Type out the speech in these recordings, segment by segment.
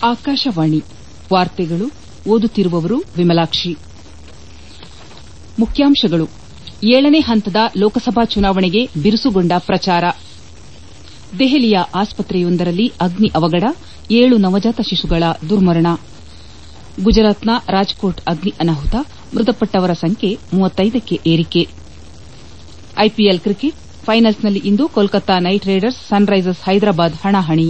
ಆಕಾಶವಾಣಿ ವಾರ್ತೆಗಳು ಓದುತ್ತಿರುವವರು ವಿಮಲಾಕ್ಷಿ ಮುಖ್ಯಾಂಶಗಳು ಏಳನೇ ಹಂತದ ಲೋಕಸಭಾ ಚುನಾವಣೆಗೆ ಬಿರುಸುಗೊಂಡ ಪ್ರಚಾರ ದೆಹಲಿಯ ಆಸ್ಪತ್ರೆಯೊಂದರಲ್ಲಿ ಅಗ್ನಿ ಅವಘಡ ಏಳು ನವಜಾತ ಶಿಶುಗಳ ದುರ್ಮರಣ ಗುಜರಾತ್ನ ರಾಜ್ಕೋಟ್ ಅಗ್ನಿ ಅನಾಹುತ ಮೃತಪಟ್ಟವರ ಸಂಖ್ಯೆ ಕ್ಕೆ ಏರಿಕೆ ಐಪಿಎಲ್ ಕ್ರಿಕೆಟ್ ಫೈನಲ್ಸ್ನಲ್ಲಿ ಇಂದು Kolkata Knight Riders Sun Risers Hyderabad ಹಣಾಹಣಿ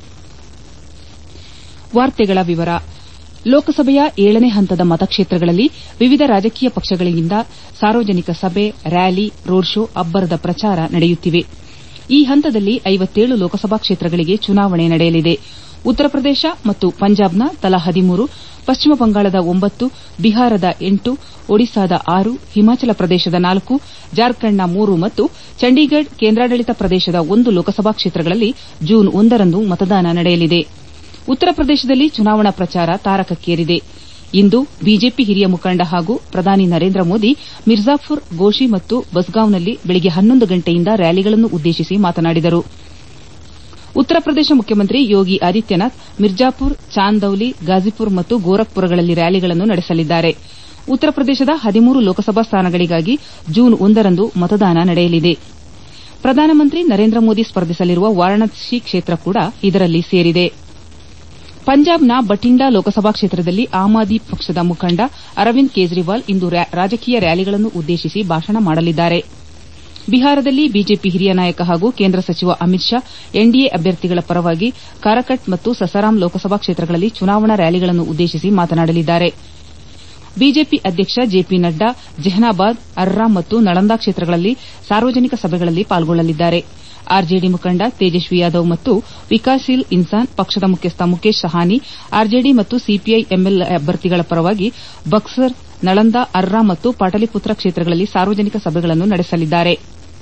ಲೋಕಸಭೆಯ ಏಳನೇ ಹಂತದ ಮತಕ್ಷೇತ್ರಗಳಲ್ಲಿ ವಿವಿಧ ರಾಜಕೀಯ ಪಕ್ಷಗಳಿಂದ ಸಾರ್ವಜನಿಕ ಸಭೆ ರ್ಯಾಲಿ ರೋಡ್ ಶೋ ಅಬ್ಬರದ ಪ್ರಚಾರ ನಡೆಯುತ್ತಿವೆ ಈ ಹಂತದಲ್ಲಿ ಲೋಕಸಭಾ ಕ್ಷೇತ್ರಗಳಿಗೆ ಚುನಾವಣೆ ನಡೆಯಲಿದೆ ಉತ್ತರ ಪ್ರದೇಶ ಮತ್ತು ಪಂಜಾಬ್ನ ತಲಾ ಹದಿಮೂರು ಪಶ್ಚಿಮ ಬಂಗಾಳದ ಒಂಬತ್ತು ಬಿಹಾರದ ಎಂಟು ಒಡಿಶಾದ ಆರು ಹಿಮಾಚಲ ಪ್ರದೇಶದ ನಾಲ್ಕು ಜಾರ್ಖಂಡ್ನ ಮೂರು ಮತ್ತು ಚಂಡೀಗಢ ಕೇಂದ್ರಾಡಳಿತ ಪ್ರದೇಶದ ಒಂದು ಲೋಕಸಭಾ ಕ್ಷೇತ್ರಗಳಲ್ಲಿ ಜೂನ್ ಒಂದರಂದು ಮತದಾನ ನಡೆಯಲಿದೆ ಉತ್ತರ ಪ್ರದೇಶದಲ್ಲಿ ಚುನಾವಣಾ ಪ್ರಚಾರ ತಾರಕಕ್ಕೇರಿದೆ ಇಂದು ಬಿಜೆಪಿ ಹಿರಿಯ ಮುಖಂಡ ಹಾಗೂ ಪ್ರಧಾನಿ ನರೇಂದ್ರ ಮೋದಿ ಮಿರ್ಜಾಪುರ್ ಗೋಶಿ ಮತ್ತು ಬಸ್ಗಾಂವ್ನಲ್ಲಿ ಬೆಳಗ್ಗೆ ಹನ್ನೊಂದು ಗಂಟೆಯಿಂದ ರ್ಯಾಲಿಗಳನ್ನು ಉದ್ದೇಶಿಸಿ ಮಾತನಾಡಿದರು ಉತ್ತರ ಪ್ರದೇಶ ಮುಖ್ಯಮಂತ್ರಿ ಯೋಗಿ ಆದಿತ್ಯನಾಥ್ ಮಿರ್ಜಾಪುರ್ ಚಾಂದೌಲಿ ಗಾಜಿಪುರ್ ಮತ್ತು ಗೋರಖ್ಪುರಗಳಲ್ಲಿ ರ್ಯಾಲಿಗಳನ್ನು ನಡೆಸಲಿದ್ದಾರೆ ಉತ್ತರ ಪ್ರದೇಶದ ಹದಿಮೂರು ಲೋಕಸಭಾ ಸ್ಥಾನಗಳಿಗಾಗಿ ಜೂನ್ ಒಂದರಂದು ಮತದಾನ ನಡೆಯಲಿದೆ ಪ್ರಧಾನಮಂತ್ರಿ ನರೇಂದ್ರ ಮೋದಿ ಸ್ಪರ್ಧಿಸಲಿರುವ ವಾರಾಣಸಿ ಕ್ಷೇತ್ರ ಕೂಡಾ ಇದರಲ್ಲಿ ಸೇರಿದೆ ಪಂಜಾಬ್ನ ಬಠಿಂಡಾ ಲೋಕಸಭಾ ಕ್ಷೇತ್ರದಲ್ಲಿ ಆಮ್ ಆದ್ಮಿ ಪಕ್ಷದ ಮುಖಂಡ ಅರವಿಂದ್ ಕೇಜ್ರಿವಾಲ್ ಇಂದು ರಾಜಕೀಯ ರ್ಯಾಲಿಗಳನ್ನು ಉದ್ದೇಶಿಸಿ ಭಾಷಣ ಮಾಡಲಿದ್ದಾರೆ ಬಿಹಾರದಲ್ಲಿ ಬಿಜೆಪಿ ಹಿರಿಯ ನಾಯಕ ಹಾಗೂ ಕೇಂದ್ರ ಸಚಿವ ಅಮಿತ್ ಶಾ ಎನ್ಡಿಎ ಅಭ್ಯರ್ಥಿಗಳ ಪರವಾಗಿ ಕಾರಕಟ್ ಮತ್ತು ಸಸಾರಾಂ ಲೋಕಸಭಾ ಕ್ಷೇತ್ರಗಳಲ್ಲಿ ಚುನಾವಣಾ ರ್ಯಾಲಿಗಳನ್ನು ಉದ್ದೇಶಿಸಿ ಮಾತನಾಡಲಿದ್ದಾರೆ ಬಿಜೆಪಿ ಅಧ್ಯಕ್ಷ ಜೆಪಿ ನಡ್ಡಾ ಜೆಹನಾಬಾದ್ ಅರ್ರಾ ಮತ್ತು ನಳಂದಾ ಕ್ಷೇತ್ರಗಳಲ್ಲಿ ಸಾರ್ವಜನಿಕ ಸಭೆಗಳಲ್ಲಿ ಪಾಲ್ಗೊಳ್ಳಲಿದ್ದಾರೆ ಆರ್ಜೆಡಿ ಮುಖಂಡ ತೇಜಸ್ವಿ ಯಾದವ್ ಮತ್ತು ವಿಕಾಸ್ಶೀಲ್ ಇನ್ಸಾನ್ ಪಕ್ಷದ ಮುಖ್ಯಸ್ಥ ಮುಖೇಶ್ ಸಹಾನಿ ಆರ್ಜೆಡಿ ಮತ್ತು ಸಿಪಿಐ ಎಂಎಲ್ ಅಭ್ಯರ್ಥಿಗಳ ಪರವಾಗಿ ಬಕ್ಸರ್ ನಳಂದಾ ಅರ್ರಾ ಮತ್ತು ಪಾಟಲಿಪುತ್ರ ಕ್ಷೇತ್ರಗಳಲ್ಲಿ ಸಾರ್ವಜನಿಕ ಸಭೆಗಳನ್ನು ನಡೆಸಲಿದ್ದಾರೆ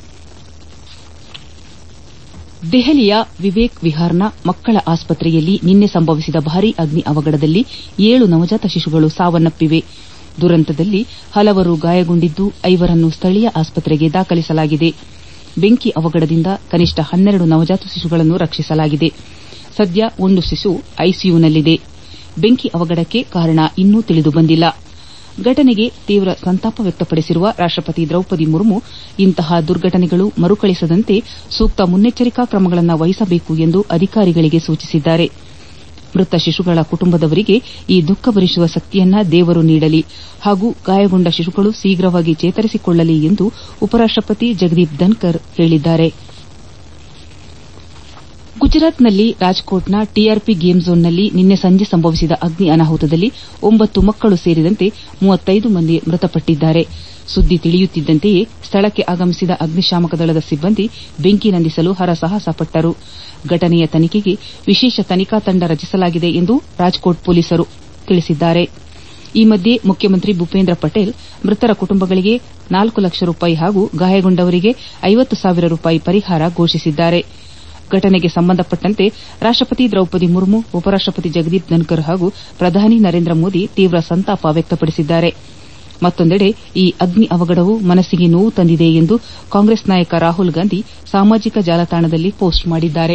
ದೆಹಲಿಯ ವಿವೇಕ್ ವಿಹಾರ್ನ ಮಕ್ಕಳ ಆಸ್ಪತ್ರೆಯಲ್ಲಿ ನಿನ್ನೆ ಸಂಭವಿಸಿದ ಭಾರೀ ಅಗ್ನಿ ಅವಘಡದಲ್ಲಿ ಏಳು ನವಜಾತ ಶಿಶುಗಳು ಸಾವನ್ನಪ್ಪಿವೆ ದುರಂತದಲ್ಲಿ ಹಲವರು ಗಾಯಗೊಂಡಿದ್ದು ಐವರನ್ನು ಸ್ಥಳೀಯ ಆಸ್ಪತ್ರೆಗೆ ದಾಖಲಿಸಲಾಗಿದೆ ಬೆಂಕಿ ಅವಘಡದಿಂದ ಕನಿಷ್ಠ ಹನ್ನೆರಡು ನವಜಾತ ಶಿಶುಗಳನ್ನು ರಕ್ಷಿಸಲಾಗಿದೆ ಸದ್ಯ ಒಂದು ಶಿಶು ಐಸಿಯುನಲ್ಲಿದೆ ಬೆಂಕಿ ಅವಘಡಕ್ಕೆ ಕಾರಣ ಇನ್ನೂ ತಿಳಿದು ಬಂದಿಲ್ಲ ಘಟನೆಗೆ ತೀವ್ರ ಸಂತಾಪ ವ್ಯಕ್ತಪಡಿಸಿರುವ ರಾಷ್ಟಪತಿ ದ್ರೌಪದಿ ಮುರ್ಮು ಇಂತಹ ದುರ್ಘಟನೆಗಳು ಮರುಕಳಿಸದಂತೆ ಸೂಕ್ತ ಮುನ್ನೆಚ್ಚರಿಕಾ ಕ್ರಮಗಳನ್ನು ವಹಿಸಬೇಕು ಎಂದು ಅಧಿಕಾರಿಗಳಿಗೆ ಸೂಚಿಸಿದ್ದಾರೆ ಮೃತ ಶಿಶುಗಳ ಕುಟುಂಬದವರಿಗೆ ಈ ದುಃಖ ಭರಿಸುವ ಶಕ್ತಿಯನ್ನ ದೇವರು ನೀಡಲಿ ಹಾಗೂ ಗಾಯಗೊಂಡ ಶಿಶುಗಳು ಶೀಘ್ರವಾಗಿ ಚೇತರಿಸಿಕೊಳ್ಳಲಿ ಎಂದು ಉಪರಾಷ್ಟಪತಿ ಜಗದೀಪ್ ಧನ್ಕರ್ ಹೇಳಿದ್ದಾರೆ ಗುಜರಾತ್ನಲ್ಲಿ ರಾಜ್ಕೋಟ್ನ ಟಿಆರ್ಪಿ ಗೇಮ್ ಝೋನ್ನಲ್ಲಿ ನಿನ್ನೆ ಸಂಜೆ ಸಂಭವಿಸಿದ ಅಗ್ನಿ ಅನಾಹುತದಲ್ಲಿ ಒಂಬತ್ತು ಮಕ್ಕಳು ಸೇರಿದಂತೆ ಮೂವತ್ತೈದು ಮಂದಿ ಮೃತಪಟ್ಟಿದ್ದಾರೆ ಸುದ್ದಿ ತಿಳಿಯುತ್ತಿದ್ದಂತೆಯೇ ಸ್ಥಳಕ್ಕೆ ಆಗಮಿಸಿದ ಅಗ್ನಿಶಾಮಕ ದಳದ ಸಿಬ್ಬಂದಿ ಬೆಂಕಿ ನಂದಿಸಲು ಹರಸಾಹಸ ಪಟ್ಟರು ಘಟನೆಯ ತನಿಖೆಗೆ ವಿಶೇಷ ತನಿಖಾ ತಂಡ ರಚಿಸಲಾಗಿದೆ ಎಂದು ರಾಜ್ಕೋಟ್ ಪೊಲೀಸರು ತಿಳಿಸಿದ್ದಾರೆ ಈ ಮಧ್ಯೆ ಮುಖ್ಯಮಂತ್ರಿ ಭೂಪೇಂದ್ರ ಪಟೇಲ್ ಮೃತರ ಕುಟುಂಬಗಳಿಗೆ ನಾಲ್ಕು ಲಕ್ಷ ರೂಪಾಯಿ ಹಾಗೂ ಗಾಯಗೊಂಡವರಿಗೆ ಐವತ್ತು ಸಾವಿರ ರೂಪಾಯಿ ಪರಿಹಾರ ಘೋಷಿಸಿದ್ದಾರೆ ಘಟನೆಗೆ ಸಂಬಂಧಪಟ್ಟಂತೆ ರಾಷ್ಟಪತಿ ದ್ರೌಪದಿ ಮುರ್ಮು ಉಪರಾಷ್ಟಪತಿ ಜಗದೀಪ್ ಧನ್ಕರ್ ಹಾಗೂ ಪ್ರಧಾನಿ ನರೇಂದ್ರ ಮೋದಿ ತೀವ್ರ ಸಂತಾಪ ವ್ಯಕ್ತಪಡಿಸಿದ್ದಾರೆ ಮತ್ತೊಂದೆಡೆ ಈ ಅಗ್ನಿ ಅವಘಡವು ಮನಸ್ಸಿಗೆ ನೋವು ತಂದಿದೆ ಎಂದು ಕಾಂಗ್ರೆಸ್ ನಾಯಕ ರಾಹುಲ್ ಗಾಂಧಿ ಸಾಮಾಜಿಕ ಜಾಲತಾಣದಲ್ಲಿ ಪೋಸ್ಟ್ ಮಾಡಿದ್ದಾರೆ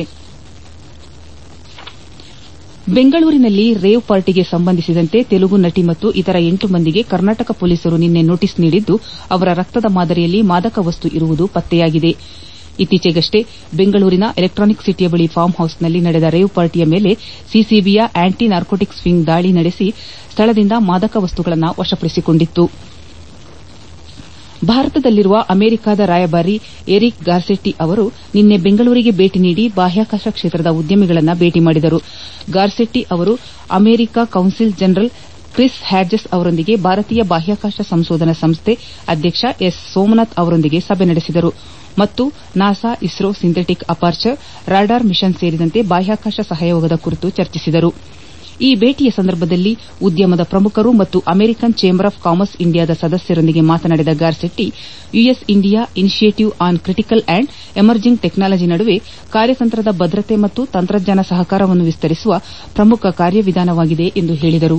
ಬೆಂಗಳೂರಿನಲ್ಲಿ ರೇವ್ ಪಾರ್ಟಿಗೆ ಸಂಬಂಧಿಸಿದಂತೆ ತೆಲುಗು ನಟಿ ಮತ್ತು ಇತರ ಎಂಟು ಮಂದಿಗೆ ಕರ್ನಾಟಕ ಪೊಲೀಸರು ನಿನ್ನೆ ನೋಟಿಸ್ ನೀಡಿದ್ದು ಅವರ ರಕ್ತದ ಮಾದರಿಯಲ್ಲಿ ಮಾದಕ ವಸ್ತು ಇರುವುದು ಪತ್ತೆಯಾಗಿದೆ ಇತ್ತೀಚೆಗಷ್ಟೇ ಬೆಂಗಳೂರಿನ ಎಲೆಕ್ಟಾನಿಕ್ ಸಿಟಿಯ ಬಳಿ ಫಾರ್ಮ್ ಹೌಸ್ನಲ್ಲಿ ನಡೆದ ರೇವ್ ಪಾರ್ಟಿಯ ಮೇಲೆ ಸಿಸಿಬಿಯ ಆಂಟಿ ನಾರ್ಕೋಟಿಕ್ಸ್ ವಿಂಗ್ ದಾಳಿ ನಡೆಸಿ ಸ್ಥಳದಿಂದ ಮಾದಕ ವಸ್ತುಗಳನ್ನು ವಶಪಡಿಸಿಕೊಂಡಿತ್ತು ಭಾರತದಲ್ಲಿರುವ ಅಮೆರಿಕದ ರಾಯಭಾರಿ ಎರಿಕ್ ಗಾರ್ಸೆಟ್ಟಿ ಅವರು ನಿನ್ನೆ ಬೆಂಗಳೂರಿಗೆ ಭೇಟಿ ನೀಡಿ ಬಾಹ್ಯಾಕಾಶ ಕ್ಷೇತ್ರದ ಉದ್ಯಮಿಗಳನ್ನು ಭೇಟಿ ಮಾಡಿದರು ಗಾರ್ಸೆಟ್ಟಿ ಅವರು America consul general Chris Hodges ಅವರೊಂದಿಗೆ ಭಾರತೀಯ ಬಾಹ್ಯಾಕಾಶ ಸಂಶೋಧನಾ ಸಂಸ್ಥೆ ಅಧ್ಯಕ್ಷ ಎಸ್ ಸೋಮನಾಥ್ ಅವರೊಂದಿಗೆ ಸಭೆ ನಡೆಸಿದರು ಮತ್ತು NASA ISRO synthetic aperture radar mission ಸೇರಿದಂತೆ ಬಾಹ್ಯಾಕಾಶ ಸಹಯೋಗದ ಕುರಿತು ಚರ್ಚಿಸಿದರು ಈ ಭೇಟಿಯ ಸಂದರ್ಭದಲ್ಲಿ ಉದ್ಯಮದ ಪ್ರಮುಖರು ಮತ್ತು ಅಮೆರಿಕನ್ ಚೇಂಬರ್ ಆಫ್ ಕಾಮರ್ಸ್ ಇಂಡಿಯಾದ ಸದಸ್ಯರೊಂದಿಗೆ ಮಾತನಾಡಿದ Garcetti US India initiative on critical and emerging technology ನಡುವೆ ಕಾರ್ಯತಂತ್ರದ ಭದ್ರತೆ ಮತ್ತು ತಂತ್ರಜ್ಞಾನ ಸಹಕಾರವನ್ನು ವಿಸ್ತರಿಸುವ ಪ್ರಮುಖ ಕಾರ್ಯವಿಧಾನವಾಗಿದೆ ಎಂದು ಹೇಳಿದರು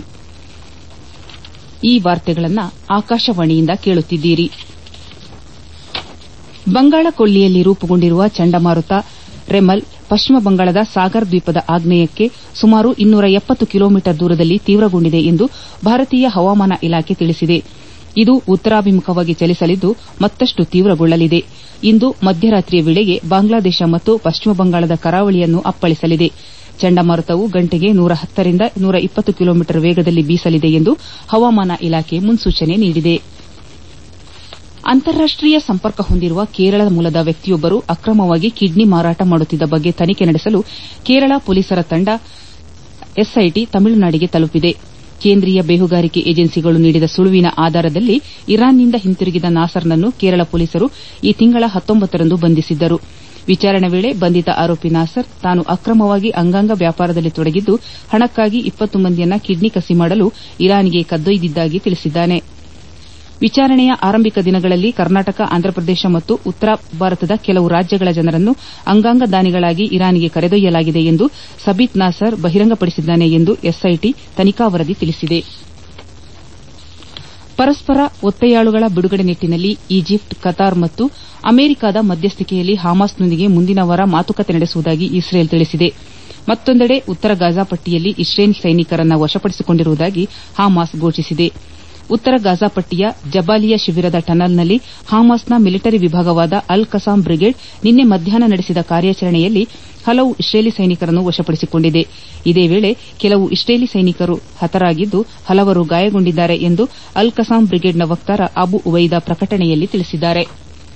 ಬಂಗಾಳ ಕೊಲ್ಲಿಯಲ್ಲಿ ರೂಪುಗೊಂಡಿರುವ ಚಂಡಮಾರುತ ರೆಮಲ್ ಪಶ್ಚಿಮ ಬಂಗಾಳದ ಸಾಗರ್ ದ್ವೀಪದ ಆಗ್ನೇಯಕ್ಕೆ ಸುಮಾರು ಇನ್ನೂರ ಎಪ್ಪತ್ತು ಕಿಲೋಮೀಟರ್ ದೂರದಲ್ಲಿ ತೀವ್ರಗೊಂಡಿದೆ ಎಂದು ಭಾರತೀಯ ಹವಾಮಾನ ಇಲಾಖೆ ತಿಳಿಸಿದೆ ಇದು ಉತ್ತರಾಭಿಮುಖವಾಗಿ ಚಲಿಸಲಿದ್ದು ಮತ್ತಷ್ಟು ತೀವ್ರಗೊಳ್ಳಲಿದೆ ಇಂದು ಮಧ್ಯರಾತ್ರಿಯ ವೇಳೆಗೆ ಬಾಂಗ್ಲಾದೇಶ ಮತ್ತು ಪಶ್ಚಿಮ ಬಂಗಾಳದ ಕರಾವಳಿಯನ್ನು ಅಪ್ಪಳಿಸಲಿದೆ ಚಂಡಮಾರುತವು ಗಂಟೆಗೆ ನೂರ ಹತ್ತರಿಂದ ನೂರ ಇಪ್ಪತ್ತು ಕಿಲೋಮೀಟರ್ ವೇಗದಲ್ಲಿ ಬೀಸಲಿದೆ ಎಂದು ಹವಾಮಾನ ಇಲಾಖೆ ಮುನ್ಸೂಚನೆ ನೀಡಿದೆ ಅಂತಾರಾಷ್ಟೀಯ ಸಂಪರ್ಕ ಹೊಂದಿರುವ ಕೇರಳ ಮೂಲದ ವ್ಯಕ್ತಿಯೊಬ್ಬರು ಅಕ್ರಮವಾಗಿ ಕಿಡ್ನಿ ಮಾರಾಟ ಮಾಡುತ್ತಿದ್ದ ಬಗ್ಗೆ ತನಿಖೆ ನಡೆಸಲು ಕೇರಳ ಪೊಲೀಸರ ತಂಡ ಎಸ್ಐಟಿ ತಮಿಳುನಾಡಿಗೆ ತಲುಪಿದೆ ಕೇಂದ್ರೀಯ ಬೇಹುಗಾರಿಕೆ ಏಜೆನ್ಸಿಗಳು ನೀಡಿದ ಸುಳುವಿನ ಆಧಾರದಲ್ಲಿ ಇರಾನ್ನಿಂದ ಹಿಂತಿರುಗಿದ ನಾಸರ್ನನ್ನು ಕೇರಳ ಪೊಲೀಸರು ಈ ತಿಂಗಳ ಹತ್ತೊಂಬತ್ತರಂದು ಬಂಧಿಸಿದ್ದರು ವಿಚಾರಣೆ ವೇಳೆ ಬಂಧಿತ ಆರೋಪಿ ನಾಸರ್ ತಾನು ಅಕ್ರಮವಾಗಿ ಅಂಗಾಂಗ ವ್ಯಾಪಾರದಲ್ಲಿ ತೊಡಗಿದ್ದು ಹಣಕ್ಕಾಗಿ ಇಪ್ಪತ್ತು ಮಂದಿಯನ್ನ ಕಿಡ್ನಿ ಕಸಿ ಮಾಡಲು ಇರಾನ್ಗೆ ಕದ್ದೊಯ್ದಿದ್ದಾಗಿ ತಿಳಿಸಿದ್ದಾನೆ ವಿಚಾರಣೆಯ ಆರಂಭಿಕ ದಿನಗಳಲ್ಲಿ ಕರ್ನಾಟಕ ಆಂಧ್ರಪ್ರದೇಶ ಮತ್ತು ಉತ್ತರ ಭಾರತದ ಕೆಲವು ರಾಜ್ಯಗಳ ಜನರನ್ನು ಅಂಗಾಂಗ ದಾನಿಗಳಾಗಿ ಇರಾನ್ಗೆ ಕರೆದೊಯ್ಯಲಾಗಿದೆ ಎಂದು ಸಬೀತ್ ನಾಸರ್ ಬಹಿರಂಗಪಡಿಸಿದ್ದಾನೆ ಎಂದು ಎಸ್ಐಟಿ ತನಿಖಾ ವರದಿ ತಿಳಿಸಿದೆ ಪರಸ್ಪರ ಒತ್ತೆಯಾಳುಗಳ ಬಿಡುಗಡೆ ನಿಟ್ಟಿನಲ್ಲಿ ಈಜಿಪ್ಟ್ ಕತಾರ್ ಮತ್ತು ಅಮೆರಿಕದ ಮಧ್ಯಸ್ಥಿಕೆಯಲ್ಲಿ ಹಮಾಸ್ನೊಂದಿಗೆ ಮುಂದಿನ ವಾರ ಮಾತುಕತೆ ನಡೆಸುವುದಾಗಿ ಇಸ್ರೇಲ್ ತಿಳಿಸಿದೆ ಮತ್ತೊಂದೆಡೆ ಉತ್ತರ ಗಾಜಾ ಪಟ್ಟಿಯಲ್ಲಿ ಇಸ್ರೇಲ್ ಸೈನಿಕರನ್ನು ವಶಪಡಿಸಿಕೊಂಡಿರುವುದಾಗಿ ಹಮಾಸ್ ಘೋಷಿಸಿದೆ ಉತ್ತರ ಗಾಜಾ ಪಟ್ಟಿಯ ಜಬಾಲಿಯಾ ಶಿಬಿರದ ಟನಲ್ನಲ್ಲಿ ಹಮಾಸ್ನ ಮಿಲಿಟರಿ ವಿಭಾಗವಾದ ಅಲ್ ಕಸಾಂ ಬ್ರಿಗೇಡ್ ನಿನ್ನೆ ಮಧ್ಯಾಹ್ನ ನಡೆಸಿದ ಕಾರ್ಯಾಚರಣೆಯಲ್ಲಿ ಹಲವು ಇಸ್ರೇಲಿ ಸೈನಿಕರನ್ನು ವಶಪಡಿಸಿಕೊಂಡಿದೆ ಇದೇ ವೇಳೆ ಕೆಲವು ಇಸ್ರೇಲಿ ಸೈನಿಕರು ಹತರಾಗಿದ್ದು ಹಲವರು ಗಾಯಗೊಂಡಿದ್ದಾರೆ ಎಂದು ಅಲ್ ಕಸಾಂ ಬ್ರಿಗೇಡ್ನ ವಕ್ತಾರ ಅಬು ಉಬೈದಾ ಪ್ರಕಟಣೆಯಲ್ಲಿ ತಿಳಿಸಿದ್ದಾರೆ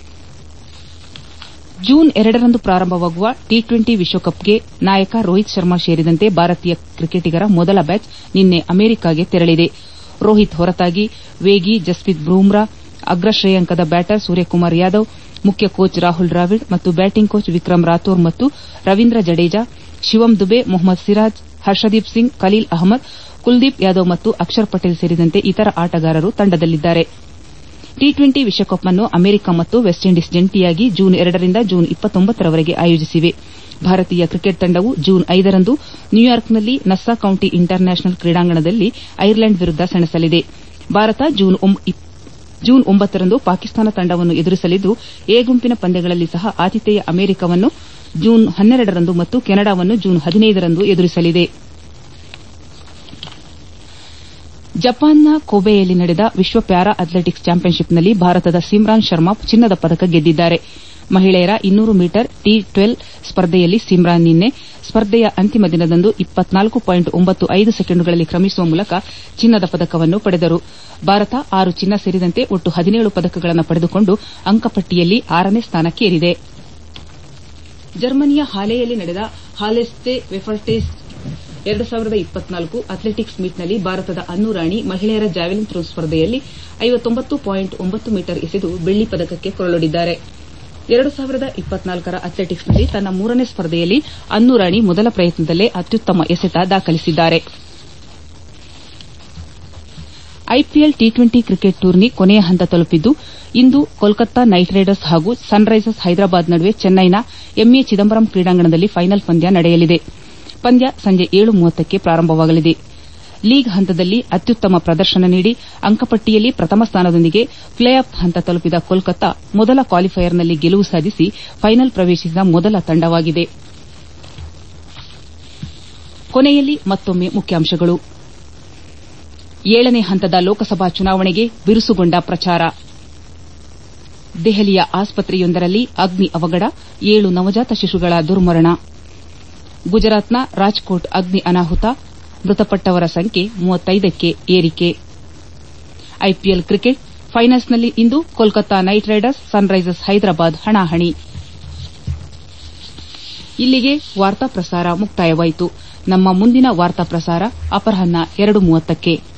ಜೂನ್ ಎರಡರಂದು ಪ್ರಾರಂಭವಾಗುವ ಟಿ ಟ್ವೆಂಟಿ ವಿಶ್ವಕಪ್ಗೆ ನಾಯಕ ರೋಹಿತ್ ಶರ್ಮಾ ಸೇರಿದಂತೆ ಭಾರತೀಯ ಕ್ರಿಕೆಟಿಗರ ಮೊದಲ ಬ್ಯಾಚ್ ನಿನ್ನೆ ಅಮೆರಿಕಾಗೆ ತೆರಳಿದೆ ರೋಹಿತ್ ಹೊರತಾಗಿ ವೇಗಿ ಜಸ್ಪ್ರೀತ್ ಬೂಮ್ರಾ ಅಗ್ರ ಶ್ರೇಯಾಂಕದ ಬ್ಯಾಟರ್ ಸೂರ್ಯಕುಮಾರ್ ಯಾದವ್ ಮುಖ್ಯ ಕೋಚ್ ರಾಹುಲ್ ದ್ರಾವಿಡ್ ಮತ್ತು ಬ್ಯಾಟಿಂಗ್ ಕೋಚ್ ವಿಕ್ರಮ್ ರಾಥೋರ್ ಮತ್ತು ರವೀಂದ್ರ ಜಡೇಜಾ ಶಿವಮ್ ದುಬೆ ಮೊಹಮ್ಮದ್ ಸಿರಾಜ್ ಹರ್ಷದೀಪ್ ಸಿಂಗ್ ಖಲೀಲ್ ಅಹ್ಮದ್ ಕುಲ್ದೀಪ್ ಯಾದವ್ ಮತ್ತು ಅಕ್ಷರ್ ಪಟೇಲ್ ಸೇರಿದಂತೆ ಇತರ ಆಟಗಾರರು ತಂಡದಲ್ಲಿದ್ದಾರೆ ಟಿ ಟ್ವೆಂಟಿ ವಿಶ್ವಕಪ್ ಅನ್ನು ಅಮೆರಿಕ ಮತ್ತು ವೆಸ್ಟ್ ಇಂಡೀಸ್ ಜಂಟಿಯಾಗಿ ಜೂನ್ ಎರಡರಿಂದ ಜೂನ್ ಇಪ್ಪತ್ತೊಂಬತ್ತರವರೆಗೆ ಆಯೋಜಿಸಿವೆ ಭಾರತೀಯ ಕ್ರಿಕೆಟ್ ತಂಡವು ಜೂನ್ ಐದರಂದು ನ್ಯೂಯಾರ್ಕ್ನಲ್ಲಿ ನಸ್ಸಾ ಕೌಂಟಿ ಇಂಟರ್ ನ್ಯಾಷನಲ್ ಕ್ರೀಡಾಂಗಣದಲ್ಲಿ ಐರ್ಲೆಂಡ್ ವಿರುದ್ದ ಸೆಣಸಲಿದೆ ಭಾರತ ಜೂನ್ ಒಂಬತ್ತರಂದು ಪಾಕಿಸ್ತಾನ ತಂಡವನ್ನು ಎದುರಿಸಲಿದ್ದು ಎ ಗುಂಪಿನ ಪಂದ್ಯಗಳಲ್ಲಿ ಸಹ ಆತಿಥೇಯ ಅಮೆರಿಕವನ್ನು ಜೂನ್ ಹನ್ನೆರಡರಂದು ಮತ್ತು ಕೆನಡಾವನ್ನು ಜೂನ್ ಹದಿನೈದರಂದು ಎದುರಿಸಲಿದೆ ಜಪಾನ್ನ ಕೊಬೆಯಲ್ಲಿ ನಡೆದ ವಿಶ್ವ ಪ್ಯಾರಾ ಅಥ್ಲೆಟಿಕ್ಸ್ ಚಾಂಪಿಯನ್ಶಿಪ್ನಲ್ಲಿ ಭಾರತದ ಸಿಮ್ರಾನ್ ಶರ್ಮಾ ಚಿನ್ನದ ಪದಕ ಗೆದ್ದಿದ್ದಾರೆ ಮಹಿಳೆಯರ ಇನ್ನೂರು ಮೀಟರ್ ಟಿ ಟ್ವೆಲ್ ಸ್ಪರ್ಧೆಯಲ್ಲಿ ಸಿಮ್ರಾನ್ ನಿನ್ನೆ ಸ್ಪರ್ಧೆಯ ಅಂತಿಮ ದಿನದಂದು ಸೆಕೆಂಡುಗಳಲ್ಲಿ ಕ್ರಮಿಸುವ ಮೂಲಕ ಚಿನ್ನದ ಪದಕವನ್ನು ಪಡೆದರು ಭಾರತ ಆರು ಚಿನ್ನ ಸೇರಿದಂತೆ ಒಟ್ಟು ಹದಿನೇಳು ಪದಕಗಳನ್ನು ಪಡೆದುಕೊಂಡು ಅಂಕಪಟ್ಟಿಯಲ್ಲಿ ಆರನೇ ಸ್ಥಾನಕ್ಕೇರಿದೆ ಜರ್ಮನಿಯ ಹಾಲೆಯಲ್ಲಿ ನಡೆದ ಹಾಲೆಸ್ಟೆ ವೆಫರ್ಟೆಸ್ಟ್ ಎರಡು ಸಾವಿರದ ಇಪ್ಪತ್ನಾಲ್ಕು ಅಥ್ಲೆಟಿಕ್ಸ್ ಮೀಟ್ನಲ್ಲಿ ಭಾರತದ ಅನ್ನು ರಾಣಿ ಮಹಿಳೆಯರ ಜಾವೆಲಿನ್ ಥ್ರೋ ಸ್ಪರ್ಧೆಯಲ್ಲಿ ಮೀಟರ್ ಎಸೆದು ಬೆಳ್ಳಿ ಪದಕಕ್ಕೆ ಕೊರಳೊಡ್ಡಿದ್ದಾರೆ ಎರಡು ಸಾವಿರದ ಇಪ್ಪತ್ನಾಲ್ಕರ ಅಥ್ಲೆಟಿಕ್ಸ್ನಲ್ಲಿ ತನ್ನ ಮೂರನೇ ಸ್ಪರ್ಧೆಯಲ್ಲಿ ಅನ್ನು ರಾಣಿ ಮೊದಲ ಪ್ರಯತ್ನದಲ್ಲೇ ಅತ್ಯುತ್ತಮ ಎಸೆತ ದಾಖಲಿಸಿದ್ದಾರೆ ಐಪಿಎಲ್ ಟಿ ಟ್ವೆಂಟಿ ಕ್ರಿಕೆಟ್ ಟೂರ್ನಿ ಕೊನೆಯ ಹಂತ ತಲುಪಿದ್ದು ಇಂದು ಕೋಲ್ಕತ್ತಾ ನೈಟ್ ರೈಡರ್ಸ್ ಹಾಗೂ ಸನ್ ರೈಸರ್ಸ್ ಹೈದರಾಬಾದ್ ನಡುವೆ ಚೆನ್ನೈನ ಎಂಎ ಚಿದಂಬರಂ ಕ್ರೀಡಾಂಗಣದಲ್ಲಿ ಫೈನಲ್ ಪಂದ್ಯ ನಡೆಯಲಿದೆ ಪಂದ್ಯ ಸಂಜೆ ಏಳು ಮೂವತ್ತಕ್ಕೆ ಪ್ರಾರಂಭವಾಗಲಿದೆ ಲೀಗ್ ಹಂತದಲ್ಲಿ ಅತ್ಯುತ್ತಮ ಪ್ರದರ್ಶನ ನೀಡಿ ಅಂಕಪಟ್ಟಿಯಲ್ಲಿ ಪ್ರಥಮ ಸ್ಥಾನದೊಂದಿಗೆ ಪ್ಲೇ ಆಫ್ ಹಂತ ತಲುಪಿದ ಕೋಲ್ಕತ್ತಾ ಮೊದಲ ಕ್ವಾಲಿಫೈಯರ್ನಲ್ಲಿ ಗೆಲುವು ಸಾಧಿಸಿ ಫೈನಲ್ ಪ್ರವೇಶಿಸಿದ ಮೊದಲ ತಂಡವಾಗಿದೆ ಕೊನೆಯಲ್ಲಿ ಮತ್ತೊಮ್ಮೆ ಮುಖ್ಯಾಂಶಗಳು ಏಳನೇ ಹಂತದ ಲೋಕಸಭಾ ಚುನಾವಣೆಗೆ ಬಿರುಸುಗೊಂಡ ಪ್ರಚಾರ ದೆಹಲಿಯ ಆಸ್ಪತ್ರೆಯೊಂದರಲ್ಲಿ ಅಗ್ನಿ ಅವಘಡ ಏಳು ನವಜಾತ ಶಿಶುಗಳ ದುರ್ಮರಣ ಗುಜರಾತ್ನ ರಾಜ್ಕೋಟ್ ಅಗ್ನಿ ಅನಾಹುತ ಮೃತಪಟ್ಟವರ ಸಂಖ್ಯೆ ಮೂವತ್ತೈದಕ್ಕೆ ಏರಿಕೆ ಐಪಿಎಲ್ ಕ್ರಿಕೆಟ್ ಫೈನಲ್ಸ್ನಲ್ಲಿ ಇಂದು Kolkata Knight Riders Sun Risers Hyderabad ಹಣಾಹಣಿ ಇಲ್ಲಿಗೆ ವಾರ್ತಾ ಪ್ರಸಾರ ಮುಕ್ತಾಯವಾಯಿತು ನಮ್ಮ ಮುಂದಿನ ವಾರ್ತಾ ಪ್ರಸಾರ ಅಪರಾಹ್ನ ಎರಡು ಮೂವತ್ತಕ್ಕೆ